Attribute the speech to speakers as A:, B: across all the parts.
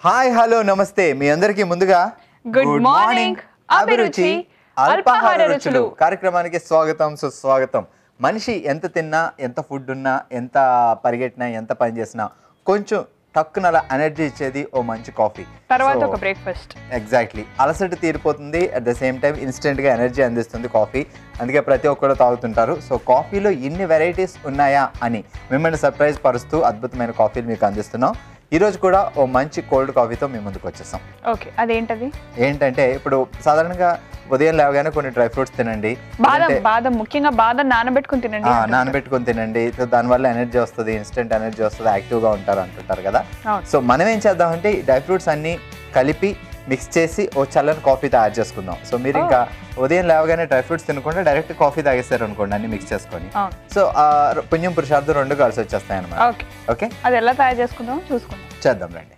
A: Hi hello నమస్తే మీ అందరికీ ముందుగా
B: Good morning, అభిరుచి, అల్పాహార రుచులు.
A: కార్యక్రమానికి స్వాగతం సుస్వాగతం మనిషి ఎంత తిన్నా ఎంత ఫుడ్ ఉన్నా ఎంత పరిగెట్టినా ఎంత పని చేసినా కొంచెం టక్కున అలా ఎనర్జీ ఇచ్చేది ఓ మంచి కాఫీ
B: తర్వాత ఒక బ్రేక్ఫాస్ట్
A: ఎగ్జాక్ట్లీ అలసట తీరిపోతుంది అట్ ద సేమ్ టైం ఇన్స్టెంట్గా ఎనర్జీ అందిస్తుంది కాఫీ అందుకే ప్రతి ఒక్కరు తాగుతుంటారు సో కాఫీలో ఇన్ని వెరైటీస్ ఉన్నాయా అని మిమ్మల్ని సర్ప్రైజ్ పరుస్తూ అద్భుతమైన కాఫీలు మీకు అందిస్తున్నాం ఈరోజు కూడా ఓ మంచి కోల్డ్ కాఫీతో మేము ముందుకు వచ్చేసాం
B: ఓకే అదేంటది
A: ఏంటంటే ఇప్పుడు సాధారణంగా ఉదయం లేవగానే కొన్ని డ్రై ఫ్రూట్స్ తినండి
B: బాదం
A: అంటే,
B: బాదం ముఖ్యంగా బాదం నానబెట్టుకుని తినండి
A: ఆ,
B: అంటుంటారు.
A: నానబెట్టుకొని తినండి సో దానివల్ల ఎనర్జీ వస్తుంది ఇన్స్టెంట్ ఎనర్జీ వస్తుంది యాక్టివ్గా ఉంటారు అంటుంటారు కదా
B: అవును.
A: సో మనం ఏం చేద్దామంటే ఈ డ్రై ఫ్రూట్స్ అన్ని కలిపి మిక్స్ చేసి ఓ చల్లని కాఫీ తయారు చేసుకుందాం సో మీరు ఇంకా ఉదయం లేవగానే డ్రై ఫ్రూట్స్ తినకుండా డైరెక్ట్ కాఫీ తాగేస్తారు అనుకోండి అన్ని మిక్స్ చేసుకొని
B: అవును
A: సో ఆ పుణ్యం పురుషార్థం రెండు కలిసి వచ్చేస్తాయి అనమాట
B: ఓకే
A: ఓకే
B: అది ఎలా తయారు చేసుకుందాం చూసుకుందాం
A: చేద్దాం రండి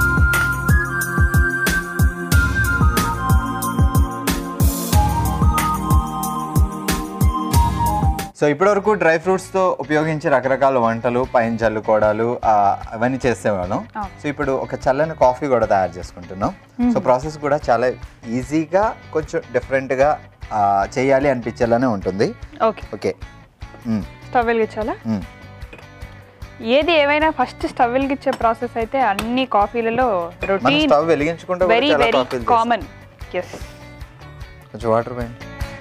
A: సో ఇప్పటివరకు డ్రై ఫ్రూట్స్తో ఉపయోగించి రకరకాల వంటలు పైన జల్లుకోవడాలు ఆ, అవన్నీ చేసేవాళ్ళం
B: అవును.
A: సో ఇప్పుడు ఒక చల్లని కాఫీ కూడా తయారు చేసుకుంటున్నాం సో ప్రాసెస్ కూడా చాలా ఈజీగా కొంచెం డిఫరెంట్గా చేయాలి అనిపించేలానే ఉంటుంది
B: ఓకే
A: ఓకే మ్మ్,
B: స్టవ్ వెలిగించాలా
A: మ్మ్.
B: ఏది ఏమైనా ఫస్ట్ స్టవ్ వెలిగించే ప్రాసెస్ అయితే అన్ని కాఫీలలో
A: మనం
B: రొటీన్
A: స్టవ్ వెలిగించుకుంటే కూడా
B: వెరీ
A: చాలా
B: వెరీ
A: కాఫీలు చేస్తాం.
B: కామన్ ఎస్
A: కొంచెం వాటర్ పోయండి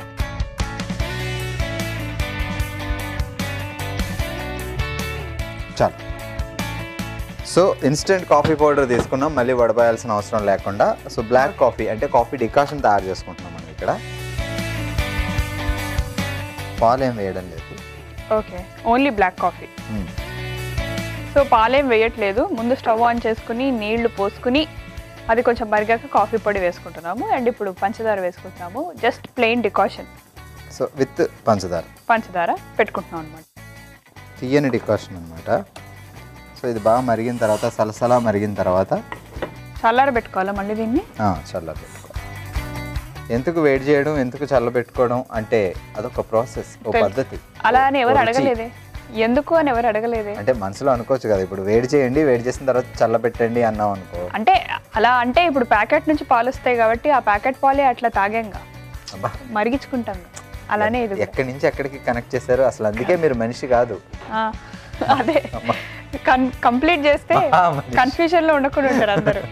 A: చాలు సో ఇన్స్టెంట్ కాఫీ పౌడర్ తీసుకున్నాం మళ్ళీ వడబాయాల్సిన అవసరం లేకుండా సో బ్లాక్ కాఫీ అంటే కాఫీ డికాషన్ తయారు చేసుకుంటున్నాం మనం ఇక్కడ పాలు ఏం వేయడం లేదు
B: ఓకే ఓన్లీ బ్లాక్ కాఫీ
A: మ్మ్.
B: సో పాలేం వేయట్లేదు ముందు స్టవ్ ఆన్ చేసుకుని నీళ్లు పోసుకుని అది కొంచెం మరిగాక కాఫీ పొడి వేసుకుంటున్నాము అండ్ ఇప్పుడు పంచదార వేసుకుంటున్నాము just plain decoction
A: so with పంచదార
B: పంచదార పెట్టుకుంటున్నాం అనమాట
A: తీయని డికాషన్ అనమాట సో ఇది బాగా మరిగిన తర్వాత సలసలా మరిగిన తర్వాత
B: చల్లార పెట్టుకోవాలా మళ్ళీ దీన్ని
A: ఆ, చల్లబెట్టుకో ఎందుకు వేడి చేయడం ఎందుకు చల్లబెట్టుకోవడం అంటే అదొక ప్రాసెస్ ఓ
B: తెలుసు.
A: పద్ధతి
B: అలా అని ఎవరు
A: ఓ రుచి.
B: అడగలేదే ఎందుకు అని ఎవరు అడగలేదే
A: అంటే మనసులో అనుకోవచ్చు కదా ఇప్పుడు వేడి చేయండి వేడి చేసిన తర్వాత చల్లబెట్టండి అన్నాం అనుకో
B: అంటే అలా అంటే ఇప్పుడు ప్యాకెట్ నుంచి పాలు వస్తాయి కాబట్టి ఆ ప్యాకెట్ పాలే అట్లా తాగాంగా
A: అబ్బా
B: మరిగించుకుంటాం అలానే ఇది కూడా.
A: ఎక్కడి నుంచి ఎక్కడికి కనెక్ట్ చేశారు అసలు అందుకే మీరు మనిషి కాదు
B: ఆ, అదే కంప్లీట్ చేస్తే
A: ఆ, మనిషి.
B: కన్ఫ్యూజన్ లో ఉండకుండా ఉంటారు అందరూ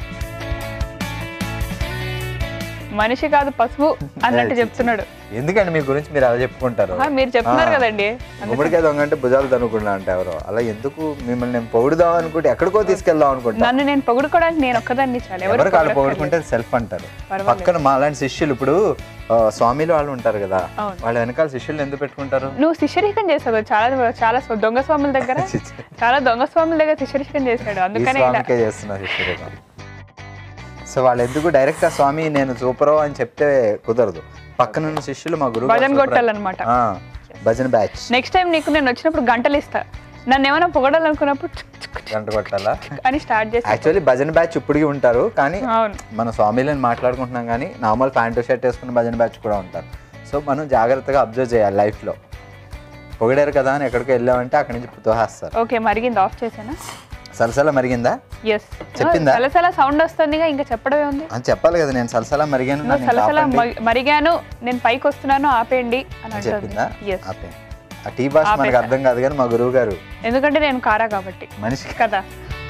B: మనిషి కాదు పసుపు అన్నట్టు చెప్తున్నాడు
A: ఎందుకండి మీ గురించి మీరు అలా చెప్పుకుంటారు
B: ఆ, మీరు చెప్తున్నారు
A: ఆ.
B: కదండి
A: గుమ్మడికాయ దొంగ అంటే భుజాలు తనుకుంటా అంటే ఎవరో అలా ఎందుకు మిమ్మల్ని నేను పొగుడుదాం అనుకుంటే ఎక్కడికో తీసుకెళ్దాం అనుకుంటా
B: నన్ను నేను పొగుడుకోవడానికి నేను ఒక్కదాన్ని చాలు ఎవరు
A: ఎవరికి వాళ్ళు
B: పొగడక్కర్లేదు.
A: పొగుడుకుంటే సెల్ఫ్ అంటారు
B: పర్వాలేదు.
A: పక్కన మా లాంటి శిష్యులు ఇప్పుడు ఆ, స్వామిలు వాళ్ళు ఉంటారు కదా
B: అవును.
A: వాళ్ళ వెనకాల శిష్యులు ఎందుకు పెట్టుకుంటారు
B: నువ్వు శిష్యరికం చేసావు చాలా చాలా స్వ- దొంగ స్వాముల దగ్గర చాలా దొంగ స్వాముల దగ్గర శిష్యరికం చేశాడు
A: ఈ
B: అందుకనే ఇలా
A: స్వామికే చేస్తున్నారు శిష్యులుగా సో వాళ్ళు ఎందుకు డైరెక్ట్ ఆ స్వామి నేను సూపరో అని చెప్తే కుదరదు పక్కన ఉన్న శిష్యులు మా గురువు
B: భజన కొట్టాలన్నమాట
A: భజన బ్యాచ్
B: నెక్స్ట్ టైం నీకు నేను వచ్చినప్పుడు గంటలు ఇస్తా నన్ను ఏమైనా పొగడాలనుకున్నప్పుడు చుక్ చుక్ చుక్
A: గంట కొట్టాలా
B: అని స్టార్ట్ చేసి
A: యాక్చువల్లీ భజన బ్యాచ్ ఇప్పటికీ ఉంటారు కానీ
B: అవును
A: మన స్వామిలని మాట్లాడుకుంటున్నాం కానీ నార్మల్ ప్యాంటు షర్ట్ వేసుకున్న భజన బ్యాచ్ కూడా ఉంటారు సో మనం జాగ్రత్తగా అబ్జర్వ్ చేయాలి లైఫ్లో పొగిడారు కదా అని ఎక్కడికి వెళ్ళామంటే అక్కడి నుంచి తోహేస్తారు
B: ఓకే మరిగింది ఆఫ్ చేసానా
A: సలసల మరిగిందా
B: ఎస్
A: చెప్పిందా?
B: సలసల సౌండ్ వస్తుందిగా ఇంకా చెప్పడమే ఉంది
A: అని చెప్పాలి కదా నేను సలసల మరిగాను
B: నువ్వు
A: నన్ను
B: సలసల
A: ఆపండి
B: మ- మరిగాను నేను పైకి వస్తున్నాను ఆపేయండి అని
A: అని
B: అంటుంది
A: చెప్పిందా
B: ఎస్
A: ఆపే ఆ టీ భాష మనకు
B: ఆపేసా.
A: అర్థం కాదు కానీ మా గురువు గారు
B: ఎందుకంటే నేను కారా కాబట్టి
A: మనిషి
B: కదా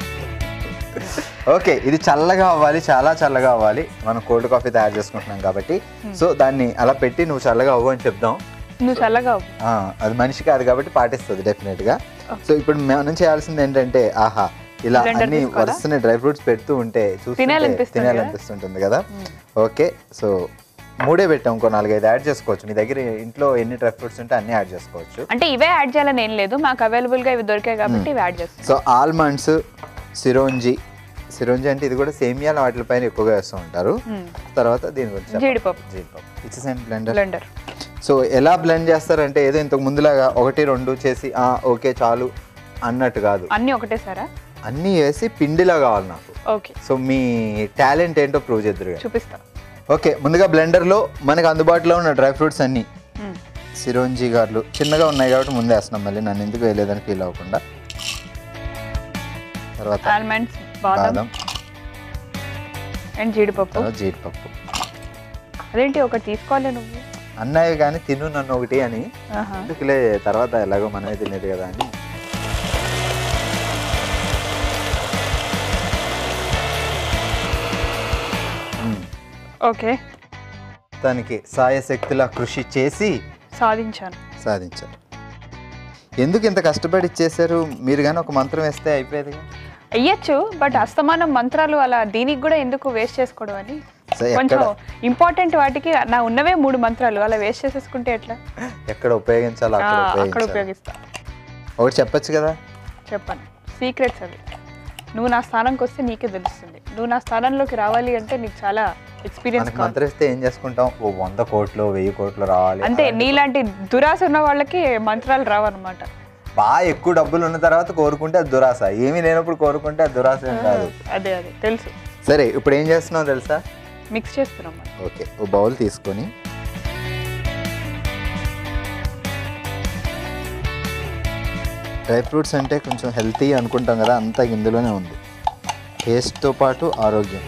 A: ఓకే ఇది చల్లగా అవ్వాలి చాలా చల్లగా అవ్వాలి మనం కోల్డ్ కాఫీ తయారు చేసుకుంటున్నాం కాబట్టి సో దాన్ని అలా పెట్టి నువ్వు చల్లగా అవ్వు అని చెప్దాం
B: నువ్వు చల్లగా అవ్వు.
A: ఆ, అది మనిషి కాదు కాబట్టి పాటిస్తుంది డెఫినెట్ గా సో ఇప్పుడు మనం చేయాల్సింది ఏంటంటే ఆహా ఇలా
B: Blender
A: అన్ని
B: తీసుకోవాలా?
A: వరుసనే డ్రై ఫ్రూట్స్ పెడుతూ ఉంటే చూస్తుంటే
B: తినాలనిపిస్తుంది కదా?
A: తినాలనిపిస్తుంటుంది కదా
B: మ్మ్.
A: ఓకే సో మూడే పెట్టాం ఇంకో నాలుగైదు యాడ్ చేసుకోవచ్చు మీ దగ్గర ఇంట్లో ఎన్ని డ్రై ఫ్రూట్స్ ఉంటే అన్ని యాడ్ చేసుకోవచ్చు
B: అంటే ఇవే యాడ్ చేయాలని ఏం లేదు మాకు అవైలబుల్ గా ఇవి దొరికాయి కాబట్టి ఇవి యాడ్ చేస్తాం
A: సో ఆల్మండ్స్ సిరోంజి సిరోంజి అంటే ఇది కూడా సేమియాల వాటిపైన ఎక్కువగా వేస్తూ ఉంటారు తర్వాత దీని గురించి చెప్పాలి.
B: జీడిపప్పు
A: జీడిపప్పు ఇచ్చేసేయండి బ్లెండర్
B: బ్లెండర్
A: సో ఎలా బ్లెండ్ చేస్తారంటే ఏదో ఇంతకు ముందులాగా ఒకటి రెండు చేసి ఆ, ఓకే చాలు అన్నట్టు కాదు
B: అన్ని ఒకటేసారా
A: అన్నీ వేసి పిండిలా కావాలి నాకు
B: ఓకే
A: సో మీ టాలెంట్ ఏంటో ప్రూవ్ చేద్దరు
B: చూపిస్తా
A: ఓకే ముందుగా బ్లెండర్లో మనకు అందుబాటులో ఉన్న డ్రై ఫ్రూట్స్ అన్నీ
B: మ్మ్.
A: సిరోంజి గార్లు చిన్నగా ఉన్నాయి కాబట్టి ముందే వేస్తున్నాం మళ్ళీ నన్ను ఎందుకు వేయలేదని ఫీల్ అవ్వకుండా తర్వాత
B: ఆల్మండ్స్ బాదం
A: బాదం
B: అండ్ జీడిపప్పు
A: తర్వాత జీడిపప్పు
B: అదేంటి ఒకటి తీసుకోవాలి నువ్వు
A: అన్నయ్య కానీ తిను నన్ను ఒకటి అని
B: ఆహా.
A: ఎందుకులే తర్వాత ఎలాగో మనమే తినేది కదా అని మ్మ్.
B: ఓకే
A: దానికి సాయశక్తిలా కృషి చేసి
B: సాధించాను
A: సాధించారు ఎందుకు ఇంత కష్టపడి ఇచ్చేసారు మీరు కానీ ఒక మంత్రం వేస్తే అయిపోయేది
B: అయ్యచ్చు బట్ అస్తమానం మంత్రాలు అలా దీనికి కూడా ఎందుకు వేస్ట్ చేసుకోవడం అని
A: సో
B: కొంచెం
A: ఎక్కడ
B: ఇంపార్టెంట్ వాటికి నా ఉన్నవే మూడు మంత్రాలు అలా వేస్ట్ చేసేసుకుంటే ఎట్లా
A: ఎక్కడ ఉపయోగించాలో
B: ఆ,
A: అక్కడ
B: అక్కడ
A: ఉపయోగించాలి
B: ఉపయోగిస్తా
A: ఒకటి చెప్పొచ్చు కదా
B: చెప్పాను సీక్రెట్స్ అవి నువ్వు నా స్థానంకి వస్తే నీకే తెలుస్తుంది నువ్వు నా స్థానంలోకి రావాలి అంటే నీకు చాలా ఎక్స్పీరియన్స్
A: మనకి మంత్రం ఇస్తే ఏం చేసుకుంటాం ఓ వంద కోట్లు వెయ్యి కోట్లు రావాలి
B: అంతే నీలాంటి దురాశ ఉన్న వాళ్ళకి మంత్రాలు రావన్నమాట
A: బాగా ఎక్కువ డబ్బులు ఉన్న తర్వాత కోరుకుంటే అది దురాశ ఏమీ లేనప్పుడు కోరుకుంటే అది దురాశ ఏం కాదు
B: అదే అదే తెలుసు
A: సరే ఇప్పుడు ఏం చేస్తున్నావు తెలుసా
B: మిక్స్ చేస్తున్నాం మనం
A: ఓకే ఓ బౌల్ తీసుకొని డ్రై ఫ్రూట్స్ అంటే కొంచెం హెల్తీ అనుకుంటాం కదా అంతా ఇందులోనే ఉంది టేస్ట్తో పాటు ఆరోగ్యం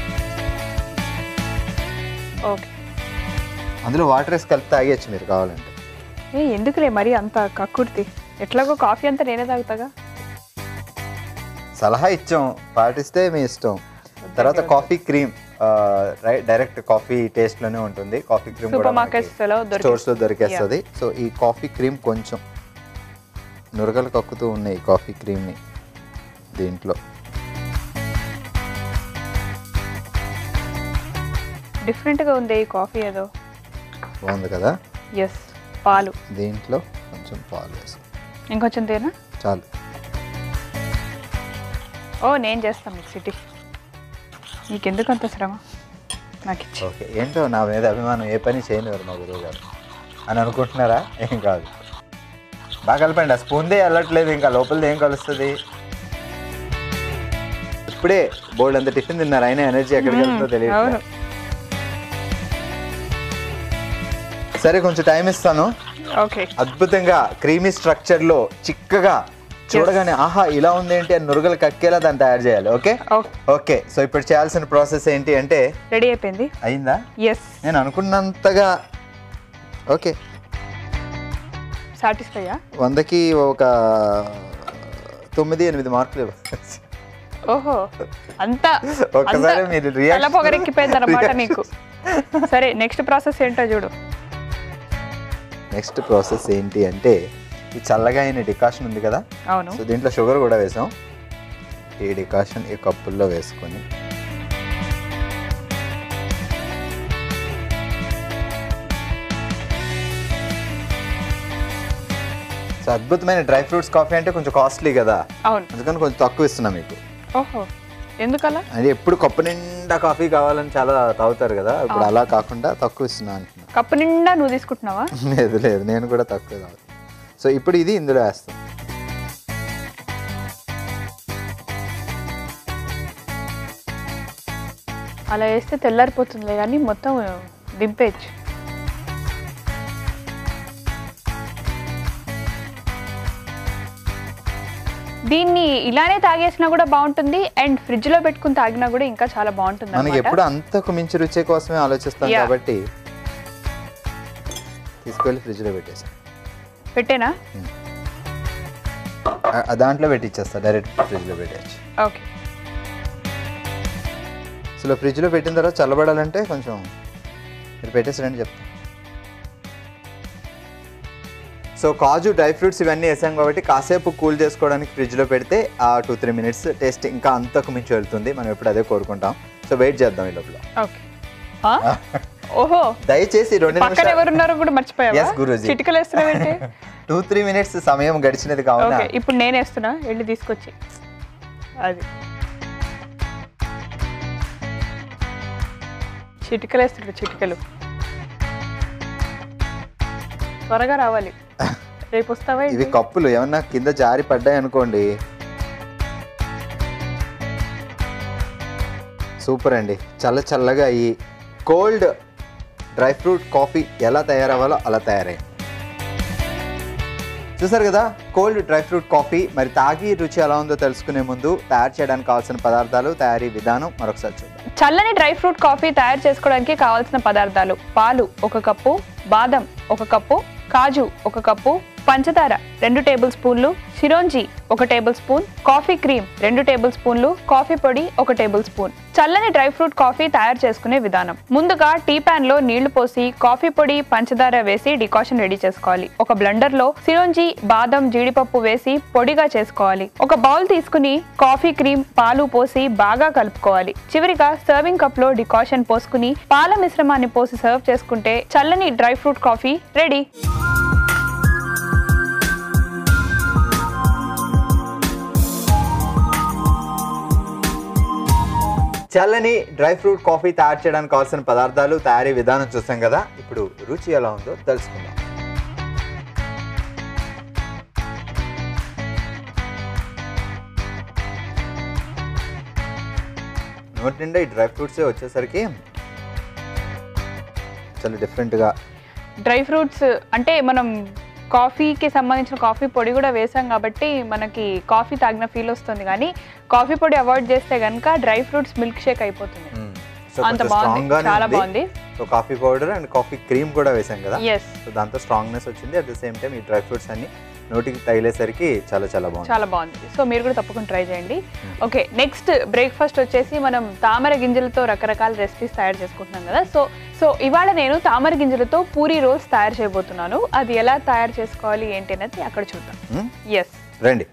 B: ఓకే
A: అందులో వాటర్ వేసి కలిపి తాగేయచ్చు మీరు కావాలంటే
B: ఏ ఎందుకులే మరి అంత కక్కుర్తి ఎట్లాగో కాఫీ అంతా నేనే తాగుతాగా
A: సలహా ఇచ్చాం పాటిస్తే మీ ఇష్టం తర్వాత coffee cream direct coffee taste లోనే ఉంటుంది కాఫీ క్రీమ్
B: సూపర్ మార్కెట్స్ లో
A: స్టోర్స్ లో
B: దొరికి
A: దొరికేస్తుంది సో ఈ కాఫీ క్రీమ్ కొంచెం నురగలు కక్కుతూ ఉన్నాయి ఈ కాఫీ క్రీమ్ ని దీంట్లో
B: డిఫరెంట్ గా ఉంది ఈ కాఫీ ఏదో
A: బాగుంది కదా
B: ఎస్ పాలు
A: దీంట్లో కొంచెం పాలు వేసుకో
B: ఇంకొంచెం తేనా
A: చాలు
B: ఓ నేను చేస్తాను మీకు సిటీ నీకెందుకు అంత శ్రమ నాకు ఇచ్చి
A: ఓకే ఏంటో నా మీద అభిమానం ఏ పని చేయనివారు మా గురువు గారు అని అనుకుంటున్నారా ఏం కాదు బాగా కలపండి ఆ స్పూన్దే వెళ్ళట్లేదు ఇంకా లోపలిది ఏం కలుస్తుంది ఇప్పుడే బోల్డ్ అంత టిఫిన్ తిన్నారు అయినా ఎనర్జీ ఎక్కడికి వెళ్తుందో తెలియదు
B: అవును
A: సరే కొంచెం టైం ఇస్తాను
B: ఓకే
A: అద్భుతంగా క్రీమీ స్ట్రక్చర్ లో చిక్కగా చూడగానే ఆహా ఇలా ఉంది ఏంటి అని నురగలు కక్కేలా దాన్ని తయారు చేయాలి ఓకే
B: ఓకే
A: ఓకే సో ఇప్పుడు చేయాల్సిన ప్రాసెస్ ఏంటి అంటే
B: రెడీ అయిపోయింది
A: అయిందా
B: ఎస్
A: నేను అనుకున్నంతగా ఓకే
B: సాటిస్ఫైయా
A: వందకి ఒక తొమ్మిది ఎనిమిది మార్కులు ఇవ్వచ్చు
B: ఓహో అంత
A: ఒక్కసారి
B: అంత
A: మీరు reaction-
B: తల పొగరెక్కిపోయింది అనమాట నీకు సరే నెక్స్ట్ ప్రాసెస్ ఏంటో చూడు
A: నెక్స్ట్ ప్రాసెస్ ఏంటి అంటే ఈ చల్లగా అయిన డికాషన్ ఉంది కదా
B: అవును
A: సో దీంట్లో షుగర్ కూడా వేసాం ఈ డికాషన్ ఈ కప్పుల్లో వేసుకొని సో అద్భుతమైన డ్రై ఫ్రూట్స్ కాఫీ అంటే కొంచెం కాస్ట్లీ కదా
B: అవును
A: అందుకని కొంచెం తక్కువ ఇస్తున్నా మీకు
B: ఓహో ఎందుకలా
A: అంటే ఎప్పుడు కప్పు నిండా కాఫీ కావాలని చాలా తాగుతారు కదా ఇప్పుడు అలా కాకుండా తక్కువ ఇస్తున్నా అంటున్నా
B: కప్పు నిండా నువ్వు తీసుకుంటున్నావా
A: లేదు లేదు నేను కూడా తక్కువ తాగుతాను సో ఇప్పుడు ఇది ఇందులో వేస్తాం
B: అలా వేస్తే తెల్లారిపోతుందిలే కానీ మొత్తం దింపేయచ్చు దీన్ని ఇలానే తాగేసినా కూడా బాగుంటుంది అండ్ ఫ్రిడ్జ్ లో పెట్టుకుని తాగినా కూడా ఇంకా చాలా బాగుంటుంది
A: మనకి
B: అన్నమాట.
A: ఎప్పుడు అంతకు మించి రుచి కోసమే ఆలోచిస్తాం
B: Yeah.
A: కాబట్టి తీసుకెళ్ళి ఫ్రిడ్జ్లో పెట్టేసాం
B: పెట్టేనా
A: ఆ- ఆ దాంట్లో పెట్టిచ్చేస్తా డైరెక్ట్ ఫ్రిడ్జ్లో పెట్టేయచ్చు
B: ఓకే
A: అసలు ఫ్రిడ్జ్లో పెట్టిన తర్వాత చల్లబడాలంటే కొంచెం మీరు పెట్టేసారని చెప్తా సో కాజు డ్రై ఫ్రూట్స్ ఇవన్నీ వేసాం కాబట్టి కాసేపు కూల్ చేసుకోవడానికి ఫ్రిడ్జ్లో పెడితే ఆ టూ త్రీ మినిట్స్ టేస్ట్ ఇంకా అంతకు మించి వెళ్తుంది మనం ఎప్పుడు అదే కోరుకుంటాం సో వెయిట్ చేద్దాం ఈ లోపల
B: ఓకే ఓహో
A: దయచేసి రెండు
B: పక్కన
A: నిమిషాలు
B: ఎవరున్నారో కూడా మర్చిపోయావా
A: Yes, గురూజీ.
B: చిటికలు వేస్తున్నావేంటి
A: టూ త్రీ మినిట్స్ సమయం గడిచినది కావున
B: ఓకే ఇప్పుడు నేను వేస్తున్నా వెళ్ళి తీసుకొచ్చి అది చిటికలు వేస్తుండ్రు చిటికలు త్వరగా రావాలి రేపు వస్తావా
A: ఇవి
B: ఏంటి?
A: కప్పులు ఏమన్నా కింద జారి పడ్డాయి అనుకోండి సూపర్ అండి చల్ల చల్లగా ఈ కోల్డ్ డ్రై ఫ్రూట్ కాఫీ ఎలా తయారవ్వాలో అలా తయారైంది చూసారు కదా కోల్డ్ డ్రై ఫ్రూట్ కాఫీ మరి తాగి రుచి ఎలా ఉందో తెలుసుకునే ముందు తయారు చేయడానికి కావాల్సిన పదార్థాలు తయారీ విధానం మరొకసారి చూద్దాం
B: చల్లని డ్రై ఫ్రూట్ కాఫీ తయారు చేసుకోవడానికి కావాల్సిన పదార్థాలు పాలు ఒక కప్పు బాదం ఒక కప్పు కాజు ఒక కప్పు పంచదార రెండు టేబుల్ స్పూన్లు చిరోంజి ఒక టేబుల్ స్పూన్ కాఫీ క్రీమ్ రెండు టేబుల్ స్పూన్లు కాఫీ పొడి ఒక టేబుల్ స్పూన్ చల్లని డ్రై ఫ్రూట్ కాఫీ తయారు చేసుకునే విధానం ముందుగా టీ పాన్ లో నీళ్లు పోసి కాఫీ పొడి పంచదార వేసి డికాషన్ రెడీ చేసుకోవాలి ఒక బ్లెండర్ లో సిరోంజి బాదం జీడిపప్పు వేసి పొడిగా చేసుకోవాలి ఒక బౌల్ తీసుకుని కాఫీ క్రీమ్ పాలు పోసి బాగా కలుపుకోవాలి చివరిగా సర్వింగ్ కప్ లో డికాషన్ పోసుకుని పాల మిశ్రమాన్ని పోసి సర్వ్ చేసుకుంటే చల్లని డ్రై ఫ్రూట్ కాఫీ రెడీ
A: చల్లని డ్రై ఫ్రూట్ కాఫీ తయారు చేయడానికి కావాల్సిన పదార్థాలు తయారీ విధానం చూసాం కదా ఇప్పుడు రుచి ఎలా ఉందో తెలుసుకుందాం నోటి నిండా ఈ డ్రై ఫ్రూట్స్ వచ్చేసరికి చాలా డిఫరెంట్గా
B: డ్రై ఫ్రూట్స్ అంటే మనం కాఫీకి సంబంధించిన కాఫీ పొడి కూడా వేసాం కాబట్టి మనకి కాఫీ తాగిన ఫీల్ వస్తుంది కానీ కాఫీ పొడి అవాయిడ్ చేస్తే కనుక డ్రై ఫ్రూట్స్ మిల్క్ షేక్ అయిపోతుంది
A: సో
B: అంత
A: కొంచెం
B: బాగుంది
A: strong గానే
B: చాలా
A: ఉంది.
B: బాగుంది
A: so coffee powder and coffee cream కూడా వేసాం కదా
B: ఎస్
A: సో దాంతో స్ట్రాంగ్నెస్ వచ్చింది అట్ ద సేమ్ టైం ఈ డ్రై ఫ్రూట్స్ అన్ని నోటికి తగిలేసరికి చాలా చాలా బాగుంది
B: చాలా బాగుంది సో మీరు కూడా తప్పకుండా ట్రై చేయండి ఓకే నెక్స్ట్ బ్రేక్ఫాస్ట్ వచ్చేసి మనం తామర గింజలతో రకరకాల రెసిపీస్ తయారు చేసుకుంటున్నాం కదా సో సో ఇవాళ నేను తామర గింజలతో పూరీ రోల్స్ తయారు చేయబోతున్నాను అది ఎలా తయారు చేసుకోవాలి ఏంటి అనేది అక్కడ చూద్దాం
A: మ్మ్?
B: ఎస్
A: రండి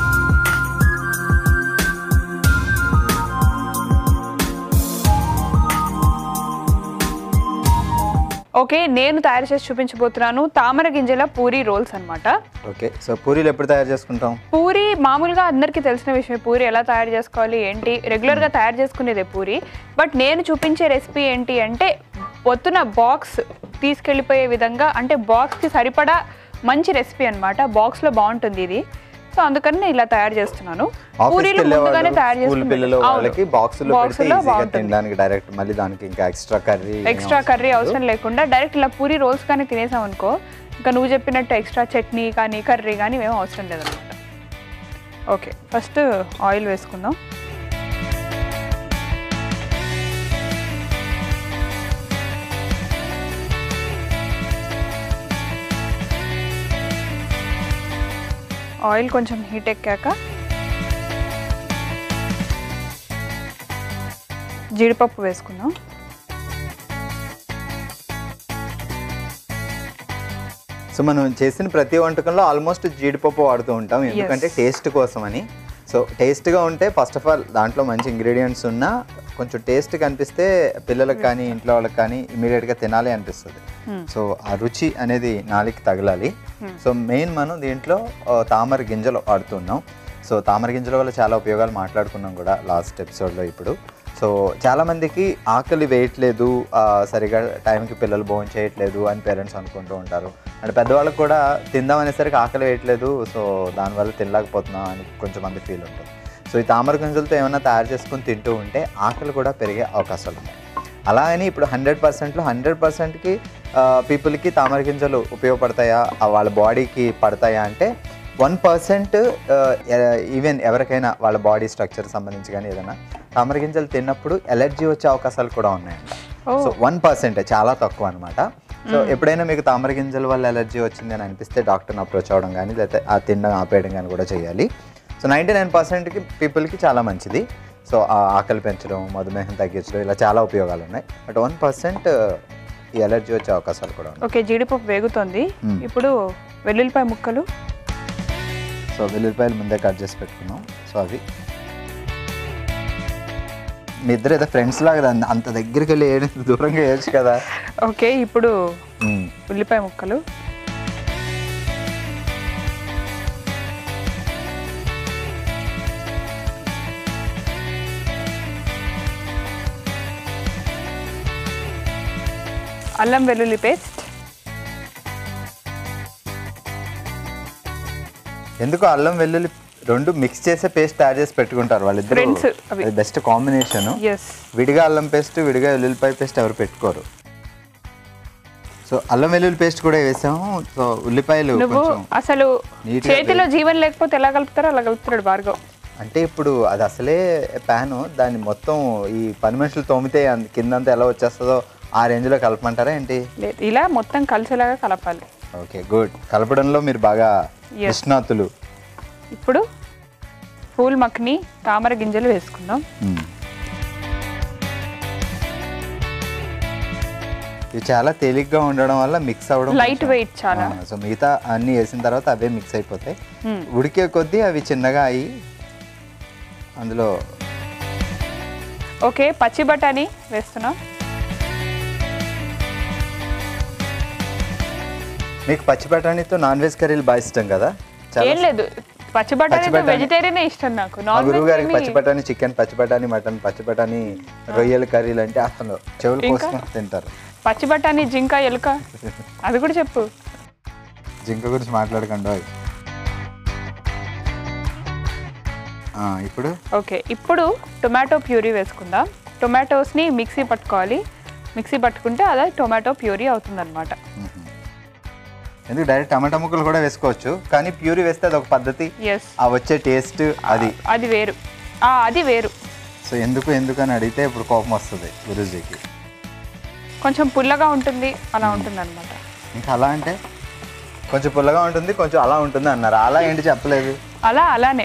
B: ఓకే నేను తయారు చేసి చూపించబోతున్నాను తామర గింజల పూరీ రోల్స్ అన్నమాట
A: ఓకే సో పూరీలు ఎప్పుడు తయారు చేసుకుంటాం
B: పూరి మామూలుగా అందరికీ తెలిసిన విషయమే పూరి ఎలా తయారు చేసుకోవాలి ఏంటి రెగ్యులర్గా తయారు చేసుకునేదే పూరి బట్ నేను చూపించే రెసిపీ ఏంటి అంటే పొద్దున బాక్స్ తీసుకెళ్ళిపోయే విధంగా అంటే బాక్స్కి సరిపడా మంచి రెసిపీ అనమాట బాక్స్లో బాగుంటుంది ఇది సో అందుకని నేను ఇలా తయారు చేస్తున్నాను
A: ఆఫీస్కి
B: పూరీలు
A: వెళ్ళే
B: ముందుగానే తయారు
A: వాళ్ళు, స్కూల్ పిల్లలు వాళ్ళకి బాక్సులో పెడితే
B: బాక్సులో
A: ఈజీగా
B: బాగుంటుంది
A: తినడానికి డైరెక్ట్ మళ్ళీ దానికి ఇంకా ఎక్స్ట్రా కర్రీ
B: ఎక్స్ట్రా కర్రీ అవసరం లేకుండా డైరెక్ట్ ఇలా పూరి రోల్స్ కానీ తినేసాం అనుకో ఇంకా నువ్వు చెప్పినట్టు ఎక్స్ట్రా చట్నీ కానీ కర్రీ కానీ మేము అవసరం లేదనమాట ఓకే ఫస్ట్ ఆయిల్ వేసుకుందాం ఆయిల్ కొంచెం హీట్ ఎక్కాక జీడిపప్పు వేసుకుందాం
A: సో మనం చేసిన ప్రతి వంటకంలో ఆల్మోస్ట్ జీడిపప్పు వాడుతూ ఉంటాం ఎందుకంటే టేస్ట్ కోసం అని సో టేస్ట్గా ఉంటే ఫస్ట్ ఆఫ్ ఆల్ దాంట్లో మంచి ఇంగ్రీడియంట్స్ ఉన్నా కొంచెం టేస్ట్ కనిపిస్తే పిల్లలకు కానీ ఇంట్లో వాళ్ళకి కానీ ఇమీడియట్గా తినాలి అనిపిస్తుంది
B: Hmm.
A: సో ఆ రుచి అనేది నాలికి తగలాలి సో మెయిన్ మనం దీంట్లో ఆ, తామర గింజలు వాడుతున్నాం సో తామర గింజల వల్ల చాలా ఉపయోగాలు మాట్లాడుకున్నాం కూడా లాస్ట్ ఎపిసోడ్లో ఇప్పుడు సో చాలామందికి ఆకలి వేయట్లేదు ఆ, సరిగా టైంకి పిల్లలు భోజనం చేయట్లేదు అని పేరెంట్స్ అనుకుంటూ ఉంటారు అండ్ పెద్దవాళ్ళకి కూడా తిందాం అనేసరికి ఆకలి వేయట్లేదు సో దానివల్ల తినలేకపోతున్నాం అని కొంచెం మంది ఫీల్ ఉంటుంది సో ఈ తామర గింజలతో ఏమైనా తయారు చేసుకుని తింటూ ఉంటే ఆకలి కూడా పెరిగే అవకాశాలు ఉన్నాయి అలా అని ఇప్పుడు హండ్రెడ్ పర్సెంట్లో హండ్రెడ్ పర్సెంట్కి పీపుల్కి తామర గింజలు ఉపయోగపడతాయా ఆ వాళ్ళ బాడీకి పడతాయా అంటే వన్ పర్సెంట్ ఈవెన్ ఎవరికైనా వాళ్ళ బాడీ స్ట్రక్చర్ సంబంధించి కానీ ఏదైనా తామర గింజలు తిన్నప్పుడు ఎలర్జీ వచ్చే అవకాశాలు కూడా ఉన్నాయంట
B: Oh.
A: సో వన్ పర్సెంట్ చాలా తక్కువ అనమాట సో ఎప్పుడైనా మీకు తామర గింజల వల్ల ఎలర్జీ వచ్చింది అని అనిపిస్తే డాక్టర్ని అప్రోచ్ అవ్వడం కానీ లేకపోతే ఆ తినడం ఆపేయడం కానీ కూడా చేయాలి సో నైంటీ నైన్ పర్సెంట్కి పీపుల్కి చాలా మంచిది సో ఆ ఆకలి పెంచడం మధుమేహం తగ్గించడం ఇలా చాలా ఉపయోగాలు ఉన్నాయి బట్ వన్ పర్సెంట్ ఈ ఎలర్జీ వచ్చే అవకాశాలు కూడా ఉన్నాయి
B: ఓకే జీడిపప్పు వేగుతోంది
A: మ్మ్.
B: ఇప్పుడు వెల్లుల్లిపాయ ముక్కలు
A: సో వెల్లుల్లిపాయలు ముందే కట్ చేసి పెట్టుకున్నాం సో అవి మీ ఇద్దరు ఏదో ఫ్రెండ్స్ లాగా అంత- అంత దగ్గరికి వెళ్ళి ఏడు దూరంగా వేయచ్చు కదా
B: ఓకే ఇప్పుడు
A: మ్మ్.
B: ఉల్లిపాయ ముక్కలు అల్లం వెల్లుల్లి పేస్ట్
A: ఎందుకు అల్లం వెల్లుల్లి రెండు మిక్స్ చేసే పేస్ట్ తయారు చేసి పెట్టుకుంటారు వాళ్ళిద్దరు
B: Friends అవి.
A: బెస్ట్ కాంబినేషన్
B: ఎస్
A: విడిగా అల్లం పేస్ట్ విడిగా వెల్లుల్లిపాయ పేస్ట్ ఎవరు పెట్టుకోరు సో అల్లం వెల్లుల్లి పేస్ట్ కూడా వేసాము సో ఉల్లిపాయలు
B: నువ్వు
A: కొంచెం
B: అసలు
A: నీట్గా
B: చేతిలో జీవం లేకపోతే ఎలా కలుపుతారో అలా కలుపుతాడు భార్గవ్
A: అంటే ఇప్పుడు అది అసలే ప్యాను దాన్ని మొత్తం ఈ పని మనుషులు తోమితే అన్- కిందంతా ఎలా వచ్చేస్తుందో ఆ రేంజ్లో కలపమంటారా ఏంటి
B: లేదు ఇలా మొత్తం కలిసేలాగా కలపాలి
A: ఓకే గుడ్ కలపడంలో మీరు బాగా
B: Yes.
A: నిష్ణాతులు
B: ఇప్పుడు పూల్ మక్ని తామర గింజలు వేసుకుందాం
A: మ్మ్. ఇవి చాలా తేలిగ్గా ఉండడం వల్ల మిక్స్ అవ్వడం
B: లైట్ వెయిట్ చాలా
A: సో మిగతా అన్నీ వేసిన తర్వాత అవే మిక్స్ అయిపోతాయి
B: మ్మ్.
A: ఉడికే కొద్దీ అవి చిన్నగా అయ్యి అందులో
B: ఓకే పచ్చి బఠానీ వేస్తున్నాం
A: మీకు పచ్చి బఠానీతో నాన్ వెజ్ కర్రీలు బాగా ఇష్టం కదా చాలా
B: ఏం లేదు పచ్చి బఠానీతో
A: బఠానీ.
B: వెజిటేరియనే ఇష్టం నాకు
A: మా
B: నాన్
A: గురువు గారికి
B: వెజ్
A: పచ్చి బఠానీ చికెన్ పచ్చి బఠానీ మటన్ పచ్చి బఠానీ రొయ్యల కర్రీలు అంటే అసలు చెవులు
B: ఇంకా?
A: కోసం తింటారు
B: పచ్చి బఠానీ జింక ఎలుక అది కూడా చెప్పు
A: జింక గురించి మాట్లాడకండి ఓయ్. ఆ, ఇప్పుడు
B: ఓకే ఇప్పుడు టొమాటో ప్యూరీ వేసుకుందాం టొమాటోస్ని మిక్సీ పట్టుకోవాలి మిక్సీ పట్టుకుంటే అదే టొమాటో ప్యూరీ అవుతుందన్నమాట
A: మ్మ్. ఎందుకు డైరెక్ట్ టమాటా ముక్కలు కూడా వేసుకోవచ్చు కానీ ప్యూరీ వేస్తే అది ఒక పద్ధతి
B: ఎస్
A: ఆ వచ్చే టేస్ట్ అది
B: అది వేరు ఆ, అది వేరు
A: సో ఎందుకు ఎందుకు అని అడిగితే ఇప్పుడు కోపం వస్తుంది గురూజీకి
B: కొంచెం పుల్లగా ఉంటుంది అలా ఉంటుంది అనమాట
A: ఇంకా అలా అంటే కొంచెం పుల్లగా ఉంటుంది కొంచెం అలా ఉంటుంది అన్నారు అలా ఏంటి చెప్పలేదు
B: అలా అలానే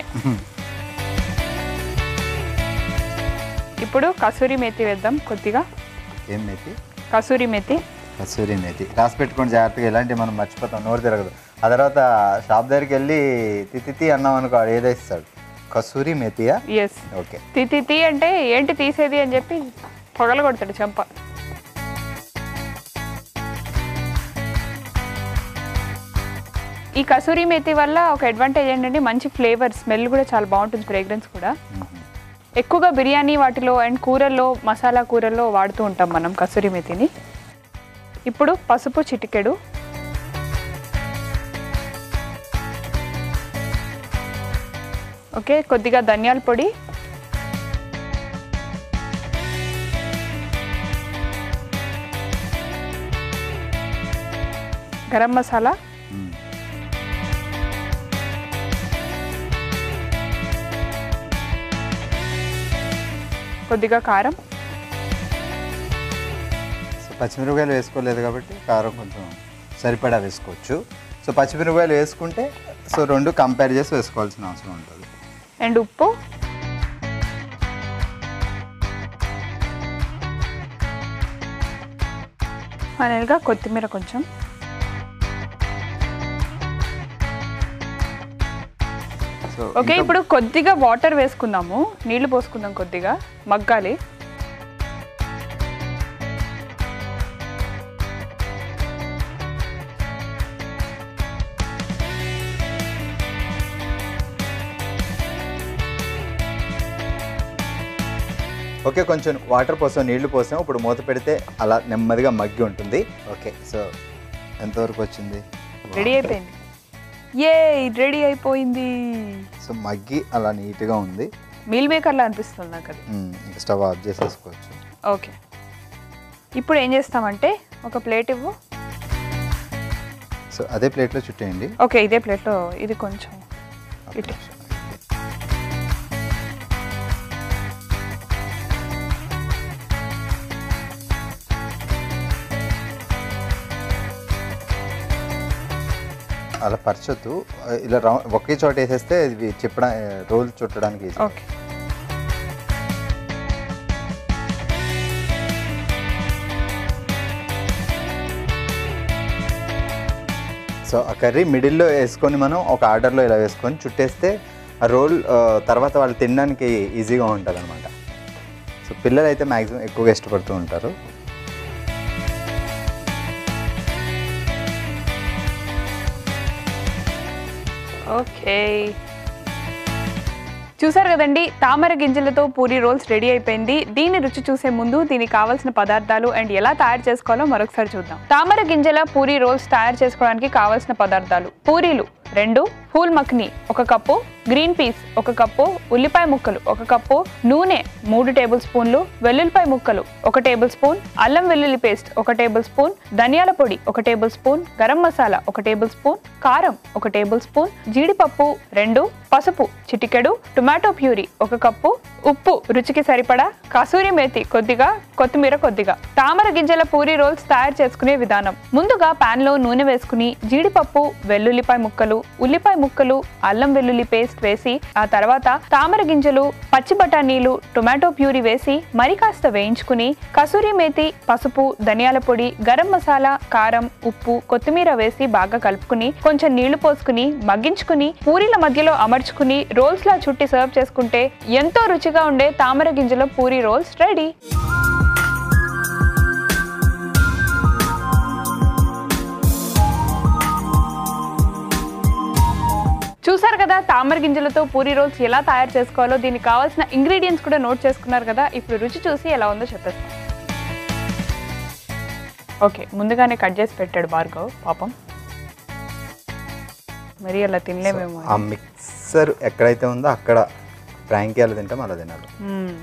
B: ఇప్పుడు కసూరి మేతి వేద్దాం కొద్దిగా
A: ఏం మేతి
B: కసూరి మేతి
A: కసూరి మేతి రాసి పెట్టుకోండి జాగ్రత్తగా ఇలాంటివి మనం మర్చిపోతాం నోరు తిరగదు ఆ తర్వాత షాప్ దగ్గరికి వెళ్ళి తిత్తి అన్నాం అనుకో వాడు ఏదో ఇస్తాడు కసూరి మేతియా
B: ఎస్
A: ఓకే
B: తీ తీ తీ అంటే ఏంటి తీసేది అని చెప్పి పొగలు కొడతాడు చెంప ఈ కసూరి మేతి వల్ల ఒక అడ్వాంటేజ్ ఏంటంటే మంచి ఫ్లేవర్ స్మెల్ కూడా చాలా బాగుంటుంది ఫ్రేగ్రెన్స్ కూడా ఎక్కువగా బిర్యానీ వాటిలో అండ్ కూరల్లో మసాలా కూరల్లో వాడుతూ ఉంటాం మనం కసూరి మేతిని ఇప్పుడు పసుపు చిటికెడు ఓకే కొద్దిగా ధనియాల పొడి గరం మసాలా కొద్దిగా కారం
A: సో పచ్చిమిరపకాయలు వేసుకోలేదు కాబట్టి కారం కొంచెం సరిపడా వేసుకోవచ్చు సో పచ్చిమిరపకాయలు వేసుకుంటే సో రెండు కంపేర్ చేసి వేసుకోవాల్సిన అవసరం ఉంటుంది
B: అండ్ ఉప్పు ఫైనల్గా కొత్తిమీర కొంచెం
A: సో
B: ఓకే
A: ఇంకా-
B: ఇప్పుడు కొద్దిగా వాటర్ వేసుకుందాము నీళ్లు పోసుకుందాం కొద్దిగా మగ్గాలి
A: ఓకే కొంచెం వాటర్ పోసాం నీళ్లు పోసాం ఇప్పుడు మూత పెడితే అలా నెమ్మదిగా మగ్గి ఉంటుంది ఓకే సో ఎంతవరకు వచ్చింది
B: రెడీ అయిపోయింది ఏ రెడీ అయిపోయింది
A: సో మగ్గి అలా నీట్గా ఉంది
B: మీల్ మేకర్లా అనిపిస్తుంది నాకు అది
A: మ్మ్. ఇంకా స్టవ్ ఆఫ్ చేసేసుకోవచ్చు
B: ఓకే ఇప్పుడు ఏం చేస్తామంటే ఒక ప్లేట్ ఇవ్వు
A: సో అదే ప్లేట్లో చుట్టేయండి
B: ఓకే ఇదే ప్లేట్లో ఇది కొంచెం ఇటు
A: అలా పరచొద్దు ఇలా రౌండ్ ఒకే చోట వేసేస్తే ఇవి చెప్పడా రోల్ చుట్టడానికి easy.
B: ఓకే
A: సో ఆ కర్రీ మిడిల్లో వేసుకొని మనం ఒక ఆర్డర్లో ఇలా వేసుకొని చుట్టేస్తే ఆ రోల్ ఆ, తర్వాత వాళ్ళు తినడానికి ఈజీగా ఉంటుంది అనమాట సో పిల్లలు అయితే మ్యాక్సిమం ఎక్కువగా ఇష్టపడుతూ ఉంటారు
B: ఓకే చూసారు కదండి తామర గింజలతో పూరి రోల్స్ రెడీ అయిపోయింది దీన్ని రుచి చూసే ముందు దీనికి కావాల్సిన పదార్థాలు అండ్ ఎలా తయారు చేసుకోవాలో మరొకసారి చూద్దాం తామర గింజల పూరి రోల్స్ తయారు చేసుకోవడానికి కావాల్సిన పదార్థాలు పూరీలు రెండు పూల్ మక్ని ఒక కప్పు గ్రీన్ పీస్ ఒక కప్పు ఉల్లిపాయ ముక్కలు ఒక కప్పు నూనె మూడు టేబుల్ స్పూన్లు వెల్లుల్లిపాయ ముక్కలు ఒక టేబుల్ స్పూన్ అల్లం వెల్లుల్లి పేస్ట్ ఒక టేబుల్ స్పూన్ ధనియాల పొడి ఒక టేబుల్ స్పూన్ గరం మసాలా ఒక టేబుల్ స్పూన్ కారం ఒక టేబుల్ స్పూన్ జీడిపప్పు రెండు పసుపు చిటికెడు టొమాటో ప్యూరీ ఒక కప్పు ఉప్పు రుచికి సరిపడా కసూరి మేతి కొద్దిగా కొత్తిమీర కొద్దిగా తామర గింజల పూరి రోల్స్ తయారు చేసుకునే విధానం ముందుగా పాన్ లో నూనె వేసుకుని జీడిపప్పు వెల్లుల్లిపాయ ముక్కలు ఉల్లిపాయ ముక్కలు అల్లం వెల్లుల్లి పేస్ట్ వేసి ఆ తర్వాత తామర గింజలు పచ్చి బఠానీలు టొమాటో ప్యూరీ వేసి మరి కాస్త వేయించుకుని కసూరి మేతి పసుపు ధనియాల పొడి గరం మసాలా కారం ఉప్పు కొత్తిమీర వేసి బాగా కలుపుకుని కొంచెం నీళ్లు పోసుకుని మగ్గించుకుని పూరీల మధ్యలో అమర్చుకుని రోల్స్ లా చుట్టి సర్వ్ చేసుకుంటే ఎంతో రుచిగా ఉండే తామర గింజల పూరి రోల్స్ రెడీ చూసారు కదా తామర గింజలతో పూరి రోల్స్ ఎలా తయారు చేసుకోవాలో దీనికి కావాల్సిన ఇంగ్రీడియంట్స్ కూడా నోట్ చేసుకున్నారు కదా ఇప్పుడు రుచి చూసి ఎలా ఉందో చెప్పేస్తాం ఓకే ముందుగానే కట్ చేసి పెట్టాడు భార్గవ్ పాపం మరి అలా తినలేమేమో
A: ఆ మిక్సర్ ఎక్కడైతే ఉందో అక్కడ ఫ్రాంకీ ఎలా తింటాం అలా తినాలి
B: మ్మ్.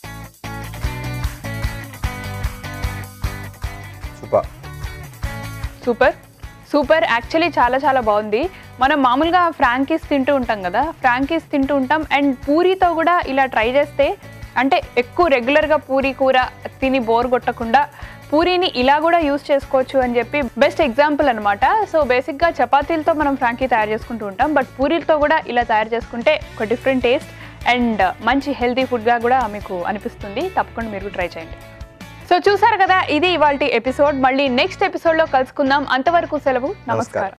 A: సూపర్
B: సూపర్ సూపర్ యాక్చువల్లీ చాలా చాలా బాగుంది మనం మామూలుగా ఫ్రాంకీస్ తింటూ ఉంటాం కదా ఫ్రాంకీస్ తింటూ ఉంటాం అండ్ పూరీతో కూడా ఇలా ట్రై చేస్తే అంటే ఎక్కువ రెగ్యులర్గా పూరీ కూర తిని బోర్ కొట్టకుండా పూరీని ఇలా కూడా యూస్ చేసుకోవచ్చు అని చెప్పి బెస్ట్ ఎగ్జాంపుల్ అనమాట సో బేసిక్గా చపాతీలతో మనం ఫ్రాంకీ తయారు చేసుకుంటూ ఉంటాం బట్ పూరీలతో కూడా ఇలా తయారు చేసుకుంటే ఒక డిఫరెంట్ టేస్ట్ అండ్ మంచి హెల్తీ ఫుడ్గా కూడా మీకు అనిపిస్తుంది తప్పకుండా మీరు ట్రై చేయండి సో చూసారు కదా ఇది ఇవాళ ఎపిసోడ్ మళ్ళీ నెక్స్ట్ ఎపిసోడ్లో కలుసుకుందాం అంతవరకు సెలవు నమస్కారం